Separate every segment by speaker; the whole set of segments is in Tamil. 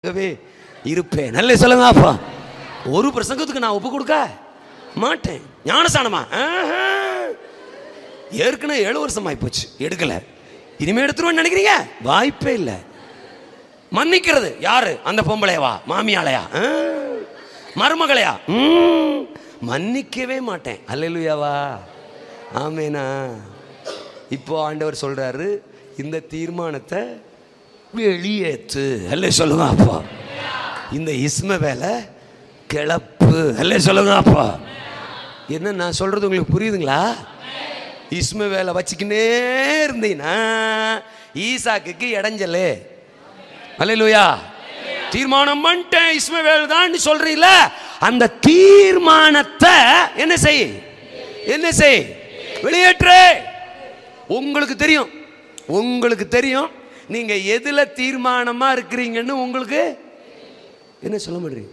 Speaker 1: உண்மையாகவே இருப்பேன் நல்ல சொல்லுங்க அப்பா ஒரு பிரசங்கத்துக்கு நான் ஒப்பு கொடுக்க மாட்டேன் ஞானசானமா ஆஹா. ஏற்கனவே ஏழு வருஷம் ஆயிப்போச்சு எடுக்கல இனிமே எடுத்துருவேன்னு நினைக்கிறீங்க வாய்ப்பே இல்லை மன்னிக்கிறது யாரு அந்த பொம்பளையவா மாமியாளையா ஆ. மருமகளையா ம். மன்னிக்கவே மாட்டேன் அல்லேலூயாவா ஆமேனா இப்போ ஆண்டவர் சொல்றாரு இந்த தீர்மானத்தை வெளியேத்து அல்ல சொல்லுங்க அப்பா இந்த இஸ்ம வேலை கிளப்பு அல்ல சொல்லுங்க அப்பா என்ன நான் சொல்றது உங்களுக்கு புரியுதுங்களா இஸ்ம வேலை வச்சுக்கினே இருந்தீங்கன்னா ஈசாக்குக்கு இடைஞ்சலு அல்லேலூயா தீர்மானம் பண்ணிட்டேன் இஸ்மவேல் தான் சொல்றீல அந்த தீர்மானத்தை என்ன செய் என்ன செய் வெளியேற்று உங்களுக்கு தெரியும் உங்களுக்கு தெரியும் நீங்க எதுல தீர்மானமா இருக்கிறீங்கன்னு உங்களுக்கு என்ன சொல்ல மாட்டீங்க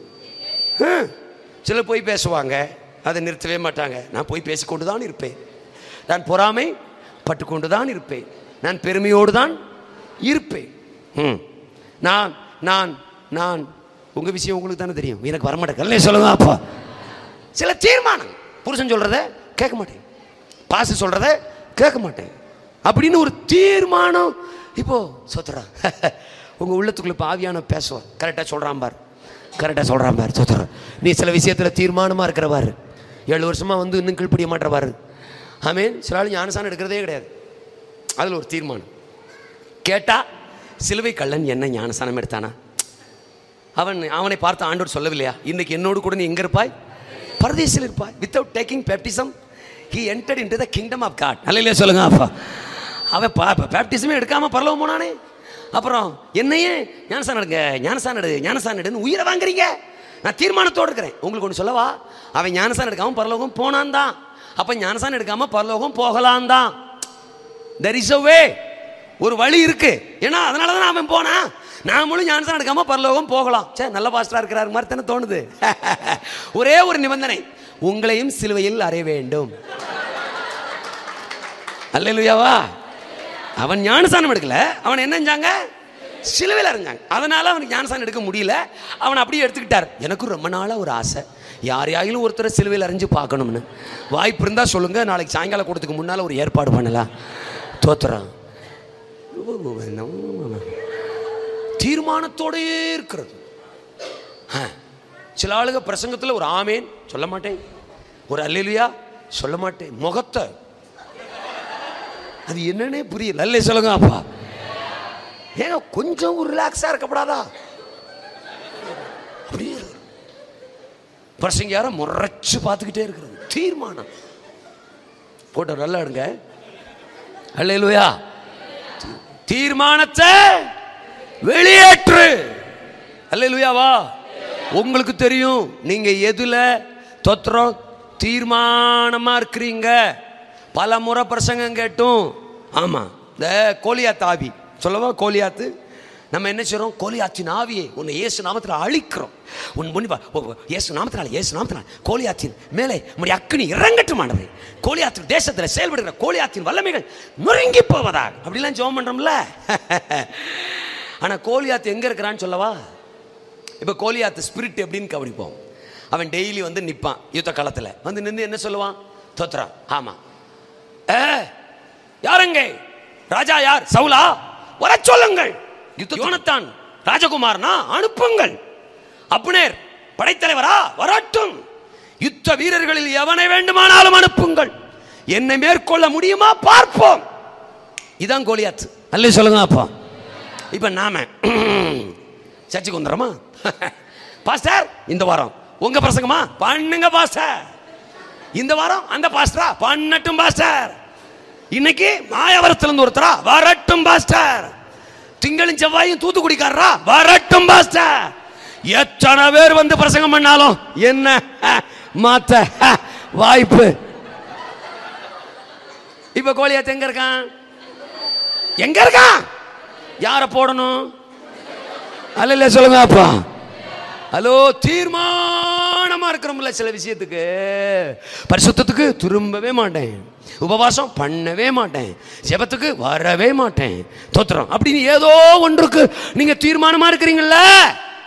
Speaker 1: சிலர் போய் பேசுவாங்க அதை நிறுத்தவே மாட்டாங்க நான் போய் பேசிக்கொண்டு தான் இருப்பேன் நான் பொறாமை பட்டுக்கொண்டு தான் இருப்பேன் நான் பெருமையோடு தான் இருப்பேன் ம். நான் நான் நான் உங்க விஷயம் உங்களுக்கு தானே தெரியும் எனக்கு வரமாட்டேன் சொல்லுங்க அப்பா சில தீர்மானம் புருஷன் சொல்றத கேட்க மாட்டேன் பாசு சொல்றத கேட்க மாட்டேன் அப்படின்னு ஒரு தீர்மானம் இப்போ சொத்துறா உங்க உள்ளத்துக்குள்ள பாவியான பேசுவார் கரெக்டா சொல்றான் பார் கரெக்டா சொல்றான் பார் சொத்துறா நீ சில விஷயத்துல தீர்மானமா இருக்கிறவாரு ஏழு வருஷமா வந்து இன்னும் கீழ்ப்படிய மாட்டவாரு ஆமீன் சில ஆள் ஞானசானம் எடுக்கிறதே கிடையாது அதுல ஒரு தீர்மானம் கேட்டா சிலுவை கள்ளன் என்ன ஞானசானம் எடுத்தானா அவன் அவனை பார்த்து ஆண்டவர் சொல்லவில்லையா இன்னைக்கு என்னோடு கூட நீ எங்க இருப்பாய் பரதேசில் இருப்பாய் without taking baptism he entered into the kingdom of God நல்ல சொல்லுங்க அப்பா அவன் பா பேப்டிசமே எடுக்காம பரலவம் போனானே அப்புறம் என்னையே ஞானசானம் எடுங்க ஞானசானம் எடு ஞானசானம் எடுன்னு உயிரை வாங்குறீங்க நான் தீர்மானத்தோடு இருக்கிறேன் உங்களுக்கு ஒன்று சொல்லவா அவன் ஞானசானம் எடுக்காம பரலோகம் போனான் தான் அப்போ ஞானசானம் எடுக்காம பரலோகம் போகலாம் தான் தெர் இஸ் a வே ஒரு வழி இருக்கு ஏன்னா அதனால தான் அவன் போனான் நாமளும் ஞானசானம் எடுக்காம பரலோகம் போகலாம் சே நல்ல பாஸ்டரா இருக்கிறாரு மாதிரி தானே தோணுது ஒரே ஒரு நிபந்தனை உங்களையும் சிலுவையில் அறைய வேண்டும் அல்லேலூயாவா அவன் ஞானசானம் எடுக்கல அவன் என்ன செஞ்சாங்க சிலுவையில் அரைஞ்சாங்க அதனால அவனுக்கு ஞானசானம் எடுக்க முடியல அவன் அப்படியே எடுத்துக்கிட்டார் எனக்கும் ரொம்ப நாளாக ஒரு ஆசை யாரையாயிலும் ஒருத்தரை சிலுவையில் அரைஞ்சு பார்க்கணும்னு வாய்ப்பு இருந்தால் சொல்லுங்க நாளைக்கு சாயங்கால கூட்டத்துக்கு முன்னால் ஒரு ஏற்பாடு பண்ணலாம் தோத்துறான் தீர்மானத்தோடயே இருக்கிறது ஆ. சில ஆளுங்க பிரசங்கத்தில் ஒரு ஆமேன் சொல்ல மாட்டேன் ஒரு அல்லேலுயா சொல்ல மாட்டேன் முகத்தை அது என்னன்னே புரியல அல்லே சொல்லுங்க அப்பா ஏங்க கொஞ்சம் ஒரு ரிலாக்ஸா இருக்கப்படாதா அப்படியே இருக்கு. பிரசங்க யாரும் முறைச்சு பார்த்துக்கிட்டே இருக்கிறது தீர்மானம் போட்டோ நல்லா எடுங்க அல்லேலுயா தீர்மானத்தை வெளியேற்று அல்லேலுயாவா உங்களுக்கு தெரியும் நீங்க எதுல தொத்துறோம் தீர்மானமா இருக்கிறீங்க பல முறை பிரசங்கம் கேட்டும் ஆமா இந்த கோலியாத்து ஆவி சொல்லவா கோலியாத்து நம்ம என்ன செய்றோம் கோலியாத்தின் ஆவியை உன்னை இயேசு நாமத்தில் அழிக்கிறோம் உன் முன்னிப்பா ஓ, ஓ, இயேசு நாமத்தினால இயேசு நாமத்தினால கோலியாத்தின் மேலே உம்முடைய அக்கினி இறங்கட்டும் ஆண்டவரே கோலியாத்தின் தேசத்தில் செயல்படுகிற கோலியாத்தின் வல்லமைகள் நொறுங்கி போவதாக அப்படிலாம் ஜெபம் பண்றோம்ல ஆனா கோலியாத்து எங்க இருக்கிறான்னு சொல்லவா இப்போ கோலியாத்து ஸ்பிரிட் எப்படின்னு கவனிப்போம் அவன் டெய்லி வந்து நிற்பான் யுத்த காலத்தில் வந்து நின்று என்ன சொல்லுவான் தோத்துறான் ஆமா ஏ யாருங்க ராஜா யார் சவுலா வர சொல்லுங்கள் யுத்த யோனத்தான் ராஜகுமாரனா அனுப்புங்கள் அப்னேர் படைத்தலைவரா வரட்டும் யுத்த வீரர்களில் எவனை வேண்டுமானாலும் அனுப்புங்கள் என்னை மேற்கொள்ள முடியுமா பார்ப்போம் இதான் கோலியாத் அல்ல சொல்லுங்க அப்பா இப்ப நாம சர்ச்சுக்கு வந்துடுறோமா பாஸ்டர் இந்த வாரம் உங்க பிரசங்கமா பண்ணுங்க பாஸ்டர் இந்த வாரம் அந்த பாஸ்டரா பண்ணட்டும் பாஸ்டர் இன்னைக்கு மாயவரத்துல இருந்து ஒருத்தரா வரட்டும் பாஸ்டர் திங்களும் செவ்வாயும் தூத்துக்குடிக்காரரா வரட்டும் பாஸ்டர் எத்தனை பேர் வந்து பிரசங்கம் பண்ணாலும் என்ன மாத்த வாய்ப்பு இப்ப கோலியாத் எங்க இருக்கான் எங்க இருக்கான் யார போடணும் அல்ல சொல்லுங்க அப்பா ஹலோ தீர்மானமா இருக்கிறோம்ல சில விஷயத்துக்கு பரிசுத்தத்துக்கு திரும்பவே மாட்டேன் உபவாசம் பண்ணவே மாட்டேன் ஜெபத்துக்கு வரவே மாட்டேன் தோத்துறோம் அப்படின்னு ஏதோ ஒன்றுக்கு நீங்க தீர்மானமா இருக்கிறீங்கல்ல